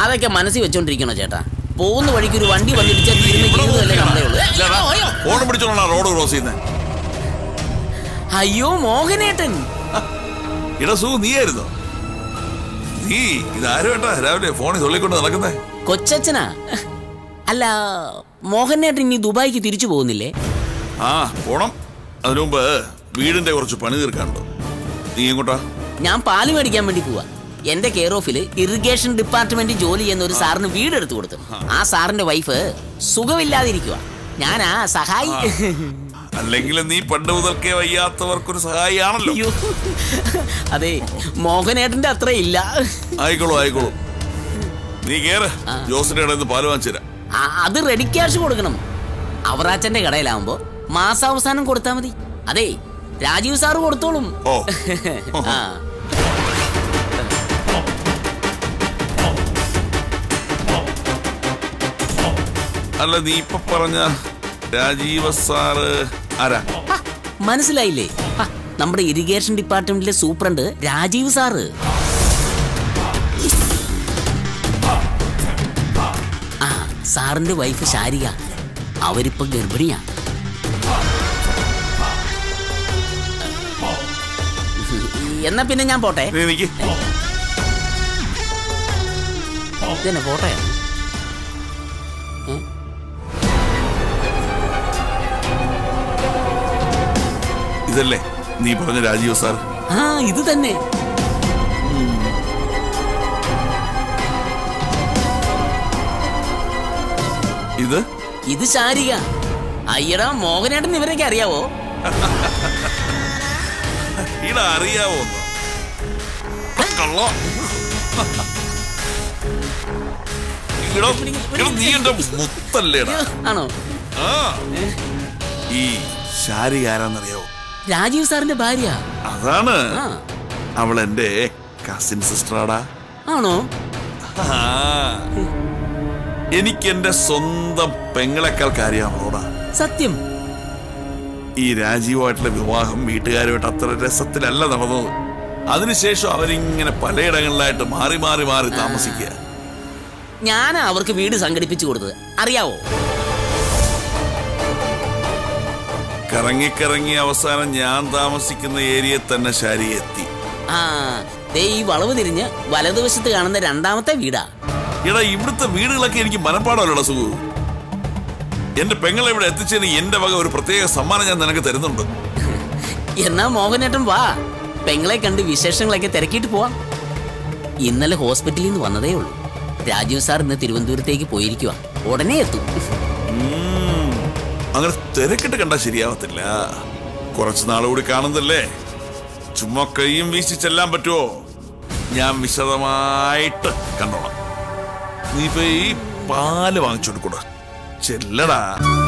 അതൊക്കെ മനസ്സിൽ വെച്ചോണ്ടിരിക്കണോ ചേട്ടാ പോകുന്ന വഴിക്ക് ഒരു വണ്ടി വന്നിടിച്ചാൽ തീരുന്ന ജീവിതമല്ലേ നമ്മളേ ഉള്ളൂ ഏ, ഫോൺ പിടിച്ചോളാ റോഡ് ക്രോസ് ചെയ്യുന്നത് അയ്യോ മോഹനേട്ടൻ ഇട സു നീയായിരുന്നോ നീ ഇതാരും വേണ്ട രാവിലെ ഫോണിൽ തൊള്ളിക്കൊണ്ട് നടക്കുന്നേ കൊച്ചച്ഛനാ അല്ല മോഹനേട്ടൻ ഇനി ദുബായിക്ക് തിരിച്ചു പോകുന്നില്ലേ ആ പോണം അതിനു മുമ്പ് വീടിന്റെ കുറച്ച് പണി തീർക്കാനുണ്ട് നീ എങ്ങോട്ടാ ഞാൻ പാല് മേടിക്കാൻ വേണ്ടി പോവാ എന്റെ കെയർ ഓഫിൽ ഇറിഗേഷൻ ഡിപ്പാർട്ട്മെന്റ് ജോലി ചെയ്യുന്ന ഒരു സാറിന് വീട് എടുത്തു കൊടുത്തു ആ സാറിന്റെ വൈഫ് സുഖമില്ലാതിരിക്കുക ഞാനാ സഹായി അല്ലെങ്കിൽ നീ പണ്ട് മുതൽക്കേ വയ്യാത്തവർക്കൊരു സഹായിയാണല്ലോ അയ്യോ അതെ മോഹനേട്ടന്റെ അത്ര ഇല്ല ആയിക്കോളൂ ആയിക്കോളൂ നീ കേറ് ജോസിന്റെ ഇടയിൽ നിന്ന് പാല് വാങ്ങിച്ചു തരാം ആ, അത് റെഡി ക്യാഷ് കൊടുക്കണം അവറാച്ചന്റെ കടയിലാവുമ്പോ മാസാവസാനം കൊടുത്താ മതി അതെ രാജീവ് സാറ് കൊടുത്തോളും ഓ ആ അല്ല നീ ഇപ്പൊ പറഞ്ഞ രാജീവ സാറ് ആരാ ഹ, മനസ്സിലായില്ലേ ഹ, നമ്മുടെ ഇറിഗേഷൻ ഡിപ്പാർട്ട്മെന്റിലെ സൂപ്രണ്ട് രാജീവ് സാറ് ആ സാറിന്റെ വൈഫ് ശാരിക അവരിപ്പോ ഗർഭിണിയാ എന്നാ പിന്നെ ഞാൻ പോട്ടെ നീ നിക്ക് ഇതന്നെ പോട്ടെ ഇതല്ലേ നീ പറഞ്ഞ രാജീവ് സാർ ആ ഇത് തന്നെ ഇത് ഇത് ശാരിക അയ്യടാ മോഹനേട്ടൻ ഇവരൊക്കെ അറിയാവോ ഇട അറിയാവോ ഒന്ന്? കള്ളോ ഇടോ, ഇടോ, നീ എന്റെ മുത്തല്ലേടാ ആണോ ആ ഈ ശാരി ആരാന്നറിയാവോ രാജീവ് സാറിന്റെ ഭാര്യ അതാണ് ആ അവൾ എന്റെ കസിൻ സിസ്റ്ററാടാ ആണോ ആ. എനിക്ക് എന്റെ സ്വന്തം പെങ്ങളെക്കാൾ കാര്യമാണോടാ സത്യം ഈ രാജീവുമായിട്ടുള്ള വിവാഹം വീട്ടുകാരുമായിട്ട് അത്ര രസത്തിലല്ല നടന്നത് അതിനുശേഷം അവരിങ്ങനെ പലയിടങ്ങളിലായിട്ട് മാറി മാറി മാറി താമസിക്കുക ഞാനാ അവർക്ക് വീട് സംഘടിപ്പിച്ചു കൊടുത്തത് അറിയാവോ കറങ്ങിക്കറങ്ങി അവസാനം ഞാൻ താമസിക്കുന്ന ഏരിയയിൽ തന്നെ ശാരി എത്തി ആ ദേ ഈ വളവ് തിരിഞ്ഞ് വലതുവശത്ത് കാണുന്ന രണ്ടാമത്തെ വീടാ എടാ ഇവിടുത്തെ വീടുകളൊക്കെ എനിക്ക് മനപ്പാടമല്ലടാ സുഖു എന്റെ പെങ്ങളെ ഇവിടെ എത്തിച്ചതിന് എന്റെ വക ഒരു പ്രത്യേക സമ്മാനം ഞാൻ നിനക്ക് തരുന്നുണ്ട് എന്നാ മോഹനേട്ടൻ വാ പെങ്ങളെ കണ്ട് വിശേഷങ്ങളൊക്കെ തിരക്കിയിട്ട് പോവാം ഇന്നലെ ഹോസ്പിറ്റലിൽ നിന്ന് വന്നതേ ഉള്ളൂ രാജീവ് സാർ ഇന്ന് തിരുവനന്തപുരത്തേക്ക് പോയിരിക്കുക ഉടനെ എത്തും ഉം. അങ്ങനെ തിരക്കിട്ട് കണ്ടാ ശരിയാവത്തില്ല കുറച്ച് നാളുകൂടി കാണുന്നല്ലേ ചുമ്മാ കൈയും വീശി ചെല്ലാൻ പറ്റുമോ ഞാൻ വിശദമായിട്ട് കണ്ടോളാം നീ ഇപ്പൊ ഈ പാല് വാങ്ങിച്ചോണ്ട് കൂടാ ചെല്ലടാ